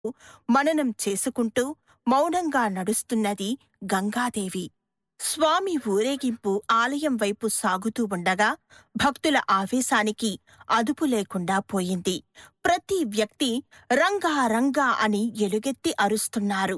మననం చేసుకుంటూ మౌనంగా నడుస్తున్నది గంగాదేవి స్వామి ఊరేగింపు ఆలయం వైపు సాగుతూ ఉండగా భక్తుల ఆవేశానికి అదుపు లేకుండా పోయింది ప్రతి వ్యక్తి రంగా రంగా అని ఎలుగెత్తి అరుస్తున్నారు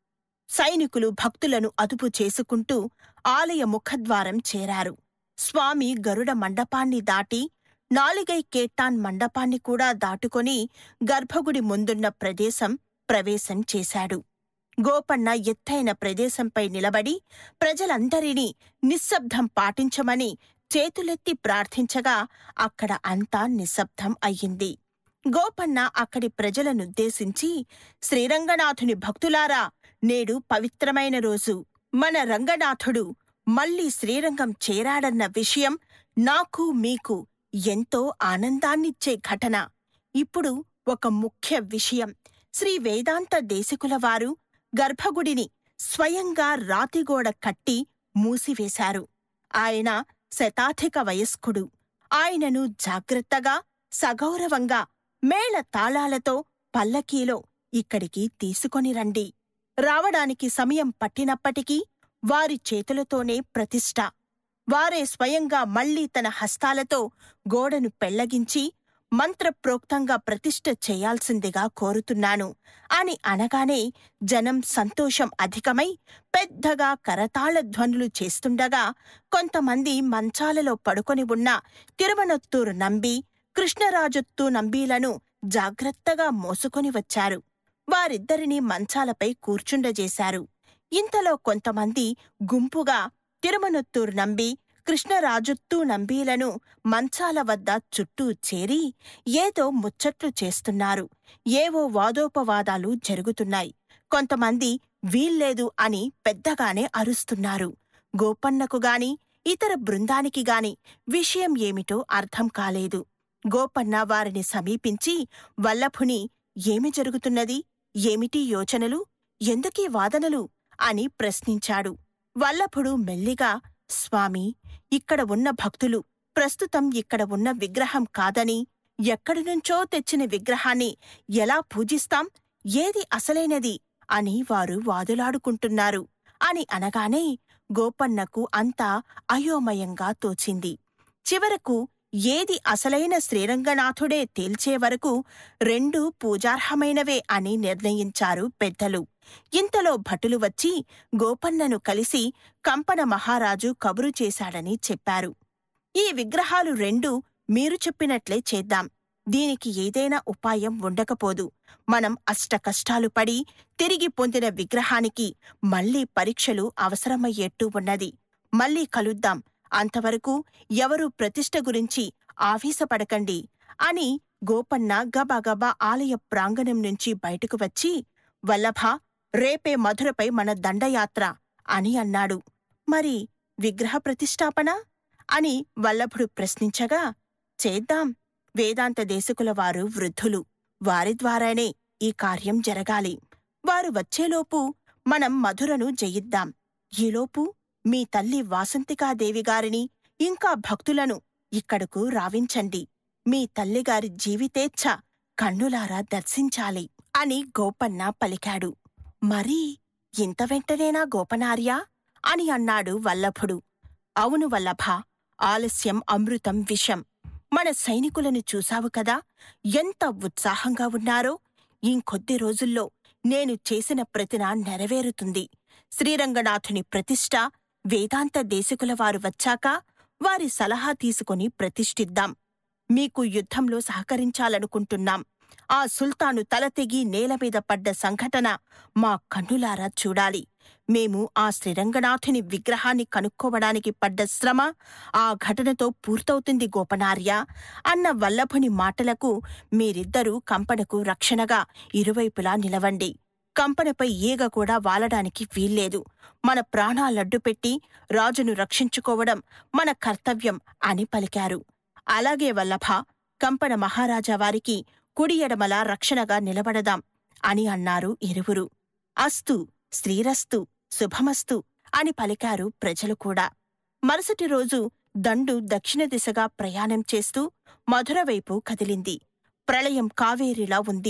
సైనికులు భక్తులను అదుపు చేసుకుంటూ ఆలయ ముఖద్వారం చేరారు స్వామి గరుడ మండపాన్ని దాటి నాలుగై కేటాన్ మండపాన్ని కూడా దాటుకొని గర్భగుడి ముందున్న ప్రదేశం ప్రవేశం చేశాడు గోపన్న ఎత్తైన ప్రదేశంపై నిలబడి ప్రజలందరినీ నిశ్శబ్దం పాటించమని చేతులెత్తి ప్రార్థించగా అక్కడ అంతా నిశ్శబ్దం అయ్యింది గోపన్న అక్కడి ప్రజలనుద్దేశించి శ్రీరంగనాథుని భక్తులారా నేడు పవిత్రమైన రోజు మన రంగనాథుడు మళ్ళీ శ్రీరంగం చేరాడన్న విషయం నాకు మీకు ఎంతో ఆనందాన్నిచ్చే ఘటన ఇప్పుడు ఒక ముఖ్య విషయం శ్రీ వేదాంత దేశికుల వారు గర్భగుడిని స్వయంగా రాతిగోడ కట్టి మూసివేశారు ఆయన శతాధిక వయస్కుడు ఆయనను జాగ్రత్తగా సగౌరవంగా మేళ తాళాలతో పల్లకీలో ఇక్కడికి తీసుకొని రండి రావడానికి సమయం పట్టినప్పటికీ వారి చేతులతోనే ప్రతిష్ఠ వారే స్వయంగా మళ్లీ తన హస్తాలతో గోడను పెళ్లగించి మంత్రప్రోక్తంగా ప్రతిష్ఠ చేయాల్సిందిగా కోరుతున్నాను అని అనగానే జనం సంతోషం అధికమై పెద్దగా కరతాళ ధ్వనులు చేస్తుండగా కొంతమంది మంచాలలో పడుకొని ఉన్న తిరువనొత్తూరు నంబి కృష్ణరాజొత్తు నంబీలను జాగ్రత్తగా మోసుకొని వచ్చారు వారిద్దరినీ మంచాలపై కూర్చుండజేశారు ఇంతలో కొంతమంది గుంపుగా తిరుమనొత్తూరు నంబి కృష్ణరాజుత్తు నంబీలను మంచాల వద్ద చుట్టూ చేరి ఏదో ముచ్చట్లు చేస్తున్నారు ఏవో వాదోపవాదాలు జరుగుతున్నాయి కొంతమంది వీల్లేదు అని పెద్దగానే అరుస్తున్నారు గోపన్నకు గాని ఇతర బృందానికి గాని విషయం ఏమిటో అర్థం కాలేదు గోపన్న వారిని సమీపించి వల్లభుని ఏమి జరుగుతున్నది ఏమిటి యోచనలు ఎందుకీ వాదనలు అని ప్రశ్నించాడు వల్లభుడు మెల్లిగా స్వామి ఇక్కడ ఉన్న భక్తులు ప్రస్తుతం ఇక్కడ ఉన్న విగ్రహం కాదని ఎక్కడినుంచో తెచ్చిన విగ్రహాన్ని ఎలా పూజిస్తాం ఏది అసలైనది అని వారు వాదులాడుకుంటున్నారు అని అనగానే గోపన్నకు అంతా అయోమయంగా తోచింది చివరకు ఏది అసలైన శ్రీరంగనాథుడే తేల్చే వరకు రెండూ పూజార్హమైనవే అని నిర్ణయించారు పెద్దలు ఇంతలో భటులు వచ్చి గోపన్నను కలిసి కంపన మహారాజు కబురు చేశాడని చెప్పారు ఈ విగ్రహాలు రెండు మీరు చెప్పినట్లే చేద్దాం దీనికి ఏదైనా ఉపాయం ఉండకపోదు మనం అష్టకష్టాలు పడి తిరిగి పొందిన విగ్రహానికి మళ్లీ పరీక్షలు అవసరమయ్యేట్టు ఉన్నది మళ్ళీ కలుద్దాం అంతవరకు ఎవరూ ప్రతిష్ఠ గురించి ఆవేశపడకండి అని గోపన్న గబగబా ఆలయ ప్రాంగణం నుంచి బయటకు వచ్చి వల్లభ రేపే మధురపై మన దండయాత్ర అని అన్నాడు మరి విగ్రహ ప్రతిష్టాపన అని వల్లభుడు ప్రశ్నించగా చేద్దాం వేదాంత దేశకుల వారు వృద్ధులు వారి ద్వారానే ఈ కార్యం జరగాలి వారు వచ్చేలోపు మనం మధురను జయిద్దాం ఈలోపు మీ తల్లి వాసంతికాదేవి గారిని ఇంకా భక్తులను ఇక్కడకు రావించండి మీ తల్లిగారి జీవితేచ్ఛ కన్నులారా దర్శించాలి అని గోపన్న పలికాడు మరీ ఇంత వెంటనేనా గోపనార్యా అని అన్నాడు వల్లభుడు అవును వల్లభ ఆలస్యం అమృతం విషం మన సైనికులను చూశావు కదా ఎంత ఉత్సాహంగా ఉన్నారో ఇంకొద్ది రోజుల్లో నేను చేసిన ప్రతిన నెరవేరుతుంది శ్రీరంగనాథుని ప్రతిష్ఠ వేదాంత దేశకుల వారు వచ్చాక వారి సలహా తీసుకుని ప్రతిష్ఠిద్దాం మీకు యుద్ధంలో సహకరించాలనుకుంటున్నాం ఆ సుల్తాను తల తెగి నేలమీద పడ్డ సంఘటన మా కన్నులారా చూడాలి మేము ఆ శ్రీరంగనాథుని విగ్రహాన్ని కనుక్కోవడానికి పడ్డ శ్రమ ఆ ఘటనతో పూర్తవుతుంది గోపనార్య అన్న వల్లభుని మాటలకు మీరిద్దరూ కంపనకు రక్షణగా ఇరువైపులా నిలవండి కంపనపై ఈగ కూడా వాలడానికి వీల్లేదు మన ప్రాణాలడ్డుపెట్టి రాజును రక్షించుకోవడం మన కర్తవ్యం అని పలికారు అలాగే వల్లభ కంపన మహారాజా వారికి కుడి ఎడమల రక్షణగా నిలబడదాం అని అన్నారు ఇరువురు అస్తు శ్రీరస్తు శుభమస్తు అని పలికారు ప్రజలు కూడా మరుసటి రోజు దండు దక్షిణ దిశగా ప్రయాణం చేస్తూ మధుర వైపు కదిలింది ప్రళయం కావేరిలా ఉంది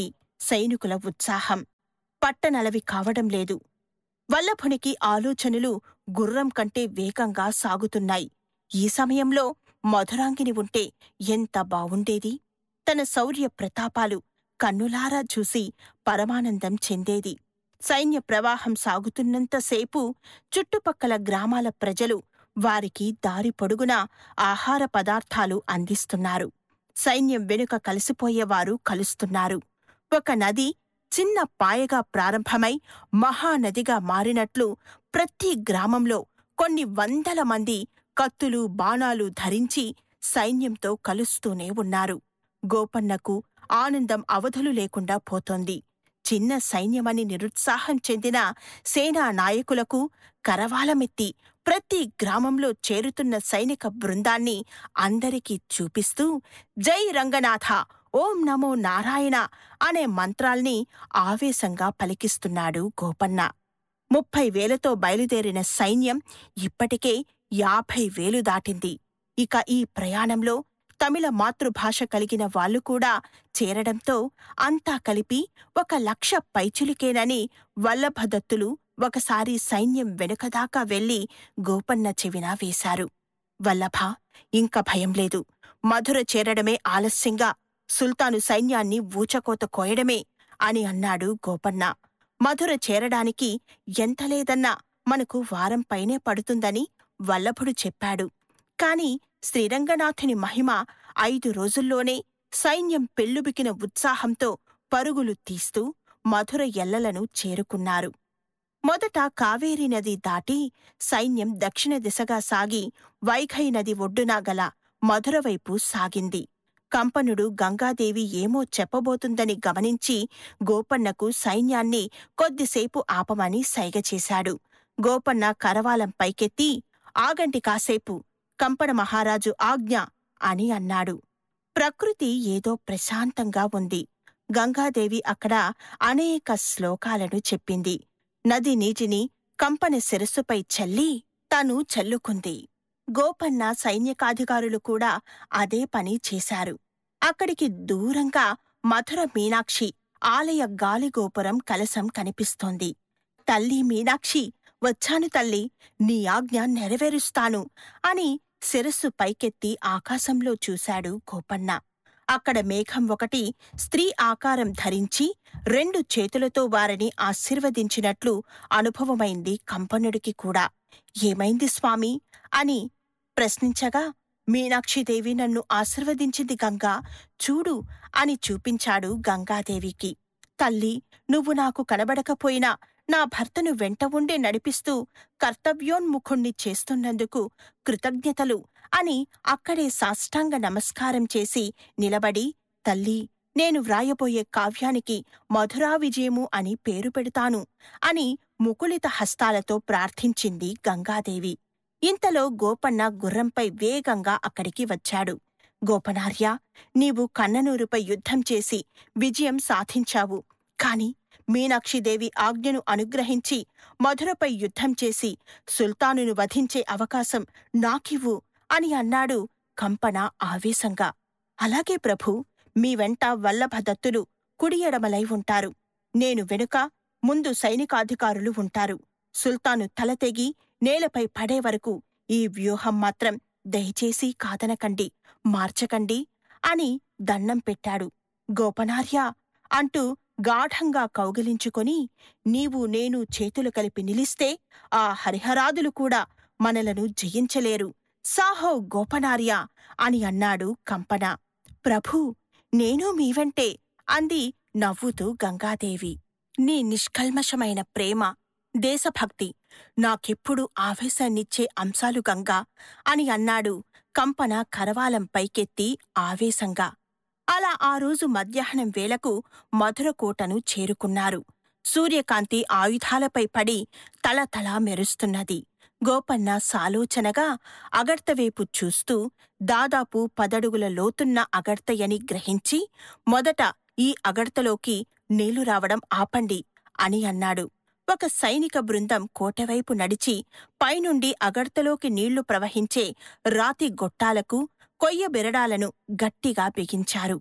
సైనికుల ఉత్సాహం పట్టనలవి కావడం లేదు వల్లభునికి ఆలోచనలు గుర్రం కంటే వేగంగా సాగుతున్నాయి ఈ సమయంలో మధురాంగిని ఉంటే ఎంత బావుండేది తన శౌర్య ప్రతాపాలు కన్నులారా చూసి పరమానందం చెందేది సైన్య ప్రవాహం సాగుతున్నంతసేపు చుట్టుపక్కల గ్రామాల ప్రజలు వారికి దారి పొడుగునా ఆహార పదార్థాలు అందిస్తున్నారు సైన్యం వెనుక కలిసిపోయేవారు కలుస్తున్నారు ఒక నది చిన్న పాయగా ప్రారంభమై మహానదిగా మారినట్లు ప్రతి గ్రామంలో కొన్ని వందల మంది కత్తులు బాణాలు ధరించి సైన్యంతో కలుస్తూనే ఉన్నారు గోపన్నకు ఆనందం అవధులు లేకుండా పోతోంది చిన్న సైన్యమని నిరుత్సాహం చెందిన సేనా నాయకులకు కరవాలమెత్తి ప్రతి గ్రామంలో చేరుతున్న సైనిక బృందాన్ని అందరికీ చూపిస్తూ జై రంగనాథ ఓం నమో నారాయణ అనే మంత్రాల్ని ఆవేశంగా పలికిస్తున్నాడు గోపన్న ముప్పై వేలతో బయలుదేరిన సైన్యం ఇప్పటికే యాభై వేలు దాటింది ఇక ఈ ప్రయాణంలో తమిళ మాతృభాష కలిగిన వాళ్లు కూడా చేరడంతో అంతా కలిపి ఒక లక్ష పైచులికేనని వల్లభదత్తులు ఒకసారి సైన్యం వెనుకదాకా వెళ్లి గోపన్న చెవిన వేశారు వల్లభ ఇంక భయం లేదు మధుర చేరడమే ఆలస్యంగా సుల్తాను సైన్యాన్ని ఊచకోత కోయడమే అని అన్నాడు గోపన్న మధుర చేరడానికి ఎంత లేదన్నా మనకు వారం పైనే పడుతుందని వల్లభుడు చెప్పాడు కాని శ్రీరంగనాథుని మహిమ ఐదు రోజుల్లోనే సైన్యం పెళ్ళుబికిన ఉత్సాహంతో పరుగులు తీస్తూ మధుర ఎల్లలను చేరుకున్నారు మొదట కావేరీ నది దాటి సైన్యం దక్షిణ దిశగా సాగి వైఘై నది ఒడ్డున గల మధుర వైపు సాగింది కంపనుడు గంగాదేవి ఏమో చెప్పబోతుందని గమనించి గోపన్నకు సైన్యాన్ని కొద్దిసేపు ఆపమని సైగ చేశాడు గోపన్న కరవాలం పైకెత్తి ఆగంటి కాసేపు కంపన మహారాజు ఆజ్ఞ అని అన్నాడు ప్రకృతి ఏదో ప్రశాంతంగా ఉంది గంగాదేవి అక్కడ అనేక శ్లోకాలను చెప్పింది నది నీటిని కంపన శిరస్సుపై చల్లి తను చల్లుకుంది గోపన్న సైనికాధికారులు కూడా అదే పని చేశారు అక్కడికి దూరంగా మధుర మీనాక్షి ఆలయ గాలిగోపురం కలసం కనిపిస్తోంది తల్లి మీనాక్షి వచ్చాను తల్లి నీ ఆజ్ఞ నెరవేరుస్తాను అని శిరస్సు పైకెత్తి ఆకాశంలో చూశాడు గోపన్న అక్కడ మేఘం ఒకటి స్త్రీ ఆకారం ధరించి రెండు చేతులతో వారిని ఆశీర్వదించినట్లు అనుభవమైంది కంపనుడికి కూడా ఏమైంది స్వామి అని ప్రశ్నించగా మీనాక్షిదేవి నన్ను ఆశీర్వదించింది గంగా చూడు అని చూపించాడు గంగాదేవికి తల్లి నువ్వు నాకు కనబడకపోయినా నా భర్తను వెంట ఉండే నడిపిస్తూ కర్తవ్యోన్ముఖుణ్ణి చేస్తున్నందుకు కృతజ్ఞతలు అని అక్కడే సాష్టాంగ నమస్కారం చేసి నిలబడి తల్లి నేను వ్రాయబోయే కావ్యానికి మధురా విజయము అని పేరు పెడతాను అని ముకుళిత హస్తాలతో ప్రార్థించింది గంగాదేవి ఇంతలో గోపన్న గుర్రంపై వేగంగా అక్కడికి వచ్చాడు గోపనార్య నీవు కన్ననూరుపై యుద్ధం చేసి విజయం సాధించావు కాని మీనాక్షిదేవి ఆజ్ఞను అనుగ్రహించి మధురపై యుద్ధం చేసి సుల్తానును వధించే అవకాశం నాకివ్వు అని అన్నాడు కంపన ఆవేశంగా అలాగే ప్రభూ మీ వెంట వల్లభదత్తులు కుడి ఎడమలై ఉంటారు నేను వెనుక ముందు సైనికాధికారులు ఉంటారు సుల్తాను తల తెగి నేలపై పడే వరకు ఈ వ్యూహం మాత్రం దయచేసి కాదనకండి మార్చకండి అని దన్నం పెట్టాడు గోపనార్య అంటూ గాఢంగా కౌగిలించుకొని నీవు నేను చేతులు కలిపి నిలిస్తే ఆ హరిహరాదులు కూడా మనలను జయించలేరు సాహో గోపనార్య అని అన్నాడు కంపన ప్రభూ నేను మీ వెంటే అంది నవ్వుతూ గంగాదేవి నీ నిష్కల్మషమైన ప్రేమ దేశభక్తి నాకెప్పుడు ఆవేశాన్నిచ్చే అంశాలు గంగా అని అన్నాడు కంపన కరవాలం పైకెత్తి ఆవేశంగా అలా ఆ రోజు మధ్యాహ్నం వేళకు మధురకోటను చేరుకున్నారు సూర్యకాంతి ఆయుధాలపై పడి తళతళ మెరుస్తున్నది గోపన్న సాలోచనగా అగర్తవేపు చూస్తూ దాదాపు పదడుగుల లోతున్న అగర్తయని గ్రహించి మొదట ఈ అగర్తలోకి నీళ్లు రావడం ఆపండి అని అన్నాడు ఒక సైనిక బృందం కోటవైపు నడిచి పైనుండి అగర్తలోకి నీళ్లు ప్రవహించే రాతి గొట్టాలకు కొయ్య బెరడాలను గట్టిగా బిగించారు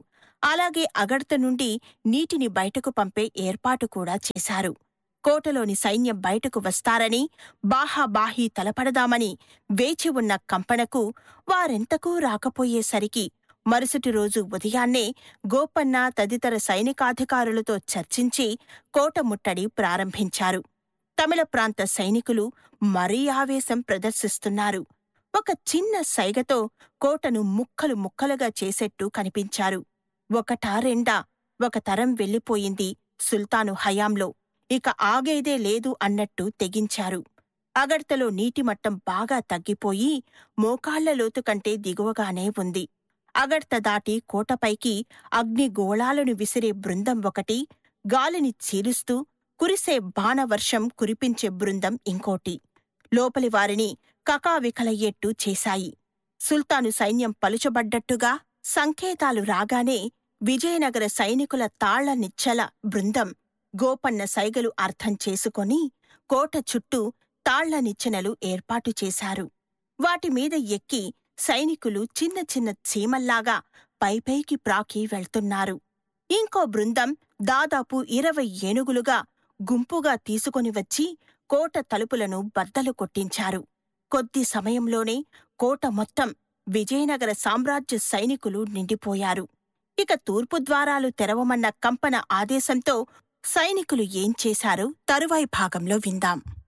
అలాగే అగడ్త నుండి నీటిని బయటకు పంపే ఏర్పాటు కూడా చేశారు కోటలోని సైన్యం బయటకు వస్తారని బాహాబాహీ తలపడదామని వేచి ఉన్న కంపనకు వారెంతకూ రాకపోయేసరికి మరుసటి రోజు ఉదయాన్నే గోపన్న తదితర సైనికాధికారులతో చర్చించి కోట ముట్టడి ప్రారంభించారు తమిళ ప్రాంత సైనికులు మరీ ఆవేశం ప్రదర్శిస్తున్నారు ఒక చిన్న సైగతో కోటను ముక్కలు ముక్కలుగా చేసేట్టు కనిపించారు ఒకటా రెండా ఒక తరం వెళ్ళిపోయింది సుల్తాను హయాంలో ఇక ఆగేదే లేదు అన్నట్టు తెగించారు అగడ్తలో నీటిమట్టం బాగా తగ్గిపోయి మోకాళ్ల లోతు కంటే దిగువగానే ఉంది అగడ్త దాటి కోటపైకి అగ్నిగోళాలను విసిరే బృందం ఒకటి గాలిని చీలుస్తూ కురిసే బాణవర్షం కురిపించే బృందం ఇంకోటి లోపలి వారిని కకావికలయ్యేట్టు చేశాయి సుల్తాను సైన్యం పలుచబడ్డట్టుగా సంకేతాలు రాగానే విజయనగర సైనికుల తాళ్ల నిచ్చెల బృందం గోపన్న సైగలు అర్థం చేసుకొని కోట చుట్టూ తాళ్ల నిచ్చెనలు ఏర్పాటు చేశారు వాటిమీద ఎక్కి సైనికులు చిన్న చిన్న చీమల్లాగా పైపైకి ప్రాకి వెళ్తున్నారు ఇంకో బృందం దాదాపు ఇరవై ఏనుగులుగా గుంపుగా తీసుకొని వచ్చి కోట తలుపులను బద్దలు కొట్టించారు కొద్ది సమయంలోనే కోట మొత్తం విజయనగర సామ్రాజ్య సైనికులు నిండిపోయారు ఇక తూర్పు ద్వారాలు తెరవమన్న కంపన ఆదేశంతో సైనికులు ఏం చేశారో తరువాయి భాగంలో విందాం